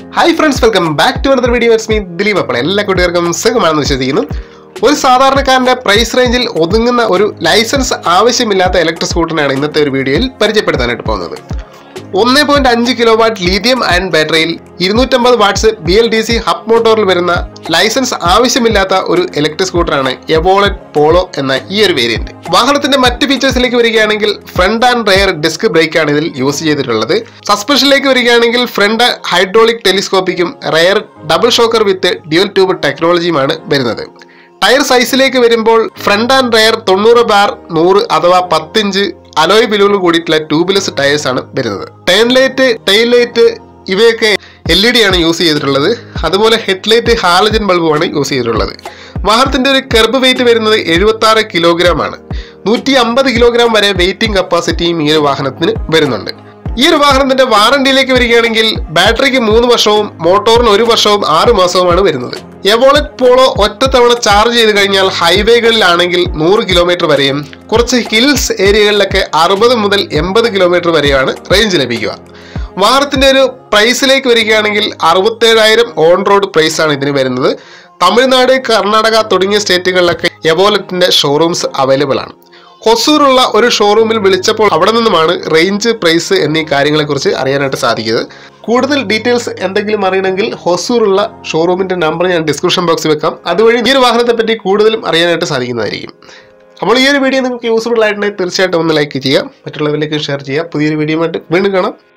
hi friends welcome back to another video me Dileep അപ്പോൾ എല്ലാ കുട്ടികൾക്കും സുഖമാണെന്ന് വിശ്വസിക്കുന്നു ഒരു സാധാരണക്കാരന്റെ പ്രൈസ് റേഞ്ചിൽ ഒതുങ്ങുന്ന ഒരു ലൈസൻസ് ആവശ്യമില്ലാത്ത ഇലക്ട്രിക് സ്കൂട്ടറിനാണ് ഇന്നത്തെ ഒരു വീഡിയോയിൽ പരിചയപ്പെടുത്താനായിട്ട് പോകുന്നത് ഒന്ന് പോയിന്റ് അഞ്ച് കിലോ വാട്ട് ലീഥിയം അയൺ ബാറ്ററിയിൽ ഇരുന്നൂറ്റമ്പത് watts B L D C hub മോട്ടോറിൽ വരുന്ന ലൈസൻസ് ആവശ്യമില്ലാത്ത ഒരു ഇലക്ട്രിക് സ്കൂട്ടറാണ് എവോളറ്റ് പോളോ എന്ന ഈ ഒരു വേരിയന്റ് വാഹനത്തിന്റെ മറ്റ് ഫീച്ചേഴ്സിലേക്ക് വരികയാണെങ്കിൽ front and rear disc brake ആണ് ഇതിൽ യൂസ് ചെയ്തിട്ടുള്ളത് സസ്പെൻഷനിലേക്ക് വരികയാണെങ്കിൽ ഫ്രണ്ട് ഹൈഡ്രോളിക് ടെലിസ്കോപ്പിക്കും rear double shocker with dual tube ടെക്നോളജിയുമാണ് വരുന്നത് ടയർ സൈസിലേക്ക് വരുമ്പോൾ ഫ്രണ്ട് ആൻഡ് റെയർ തൊണ്ണൂറ് ബാർ നൂറ് അഥവാ പത്തിഞ്ച് അലോയ് ബിലൂണ് കൂടിയിട്ടുള്ള ട്യൂബ്ലെസ് ടയേഴ്സ് ആണ് വരുന്നത് ടേൺ ലൈറ്റ് ടെയിൽ ലൈറ്റ് ഇവയൊക്കെ എൽ ഇ ഡി ആണ് യൂസ് ചെയ്തിട്ടുള്ളത് അതുപോലെ ഹെഡ്ലൈറ്റ് ഹാലജൻ ബൾബുമാണ് യൂസ് ചെയ്തിട്ടുള്ളത് വാഹനത്തിന്റെ ഒരു കെർബ് വെയിറ്റ് വരുന്നത് എഴുപത്തി ആറ് കിലോഗ്രാം ആണ് നൂറ്റി അമ്പത് കിലോഗ്രാം വരെ വെയിറ്റിംഗ് കപ്പാസിറ്റിയും ഈ ഒരു വാഹനത്തിന് വരുന്നുണ്ട് ഈ ഒരു വാഹനത്തിന്റെ വാറണ്ടിയിലേക്ക് വരികയാണെങ്കിൽ ബാറ്ററിക്ക് മൂന്ന് വർഷവും മോട്ടോറിന് ഒരു വർഷവും ആറ് മാസവുമാണ് വരുന്നത് എവോളറ്റ് പോളോ ഒറ്റത്തവണ ചാർജ് ചെയ്ത് കഴിഞ്ഞാൽ ഹൈവേകളിലാണെങ്കിൽ നൂറ് കിലോമീറ്റർ വരെയും കുറച്ച് ഹിൽസ് ഏരിയകളിലൊക്കെ അറുപത് മുതൽ എൺപത് കിലോമീറ്റർ വരെയാണ് റേഞ്ച് ലഭിക്കുക വാഹനത്തിന്റെ ഒരു പ്രൈസിലേക്ക് വരികയാണെങ്കിൽ അറുപത്തേഴായിരം ഓൺ റോഡ് പ്രൈസ് ആണ് ഇതിന് വരുന്നത് തമിഴ്നാട് കർണാടക തുടങ്ങിയ സ്റ്റേറ്റുകളിലൊക്കെ എവോലറ്റിന്റെ ഷോറൂംസ് അവൈലബിൾ ആണ് ഹൊസൂറുള്ള ഒരു ഷോറൂമിൽ വിളിച്ചപ്പോൾ അവിടെ നിന്നുമാണ് റേഞ്ച് പ്രൈസ് എന്നീ കാര്യങ്ങളെക്കുറിച്ച് അറിയാനായിട്ട് സാധിക്കുന്നത് കൂടുതൽ ഡീറ്റെയിൽസ് എന്തെങ്കിലും അറിയണമെങ്കിൽ ഹൊസൂറുള്ള ഷോറൂമിന്റെ നമ്പർ ഞാൻ ഡിസ്ക്രിപ്ഷൻ ബോക്സിൽ വെക്കാം അതുവഴി ഈ ഒരു വാഹനത്തെ പറ്റി കൂടുതലും അറിയാനായിട്ട് സാധിക്കുന്നതായിരിക്കും അപ്പോൾ ഈ ഒരു വീഡിയോ നിങ്ങൾക്ക് യൂസ്ഫുൾ ആയിട്ടുണ്ടെങ്കിൽ തീർച്ചയായിട്ടും ഒന്ന് ലൈക്ക് ചെയ്യുക മറ്റുള്ളവരിലേക്ക് ഷെയർ ചെയ്യുക പുതിയൊരു വീഡിയോ ആയിട്ട് വീണ്ടും കാണാം